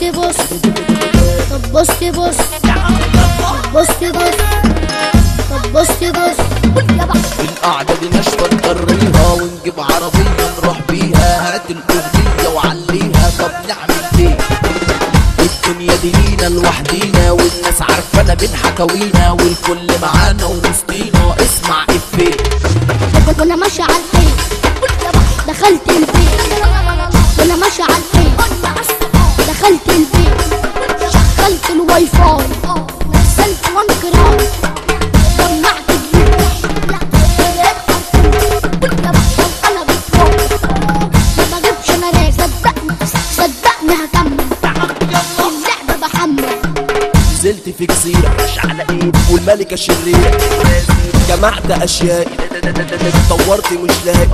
بص طب بص بص بص بص طب بص بص يا بحر القعدة دي نشفة نطريها ونجيب عربية نروح بيها هات الأغنية وعليها طب نعمل ايه الدنيا دي لينا لوحدينا والناس عارفانا بين حكاوينا والكل معانا ووسطينا اسمع افيه وانا ماشي على الحيط دخلت البيت وانا ماشي على الحيط دخلت البيت شغلت الواي فاي نزلت وان جرام جمعت ما بجيبش انا ليه صدقني صدقني هكمل اللعبة بحمل نزلت في جزيرة مش على ايد والملكة شريرة جمعت اشياء طورت مش لاقي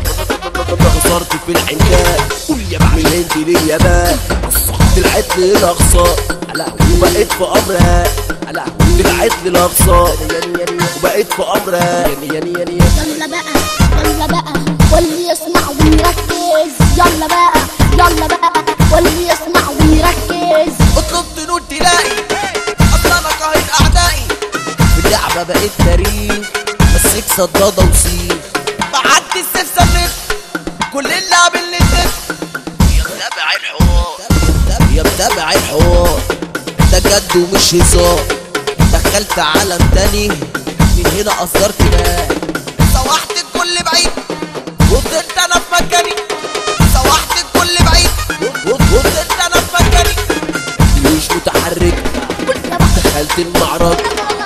خسرت في العنكاء قول يا بقى من انت لليابان طلعت لي الاقصى وبقيت في امرها طلعت لي الاقصى وبقيت في امرها يلا بقى يلا بقى واللي يسمع ويركز يلا بقى يلا بقى واللي يسمع ويركز اطلب تنول تلاقي اصلا انا قاهر اعدائي في اللعبة بقيت تاريخ مسك صدادة وسيف بعدي السيف سنت كل اللعب اللي تف يا متابع الحوار يا متابع الحوار ده جد ومش هزار دخلت عالم تاني من هنا اصدرت ناس سوحت الكل بعيد وفضلت انا في مكاني سوحت الكل بعيد وفضلت انا في مكاني مش متحرك دخلت المعرض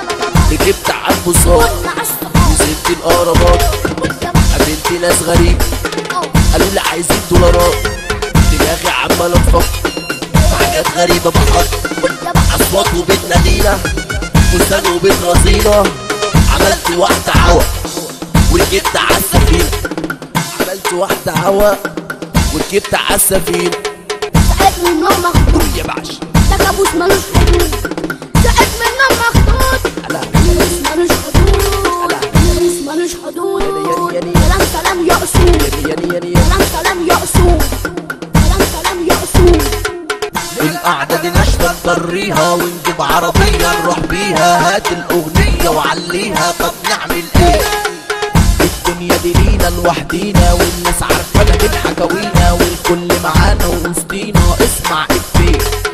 ركبت على البساط نزلت الاهرامات قابلت ناس غريب قالوا لي عايزين دولارات دماغي عمال افكر في حاجات غريبه بحط اصوات وبيت نادينا فستان وبيت رصينه عملت واحده هوا وركبت على السفينه عملت واحده هوا وركبت على السفينه ساعات من النوم مخدود يا بعش ده كابوس ملوش حدود ساعات من النوم مخدود لا كابوس ملوش حدود كابوس ملوش حدود كلام سلام يا اصول يعني يعني كلام سلام يا اصول كلام سلام يا اصول القعدة دي نشفة نطريها ونجيب عربية نروح بيها هات الأغنية وعليها طب نعمل ايه الدنيا دي لينا لوحدينا والناس عارفانا بين حكاوينا والكل معانا ووسطينا اسمع افيه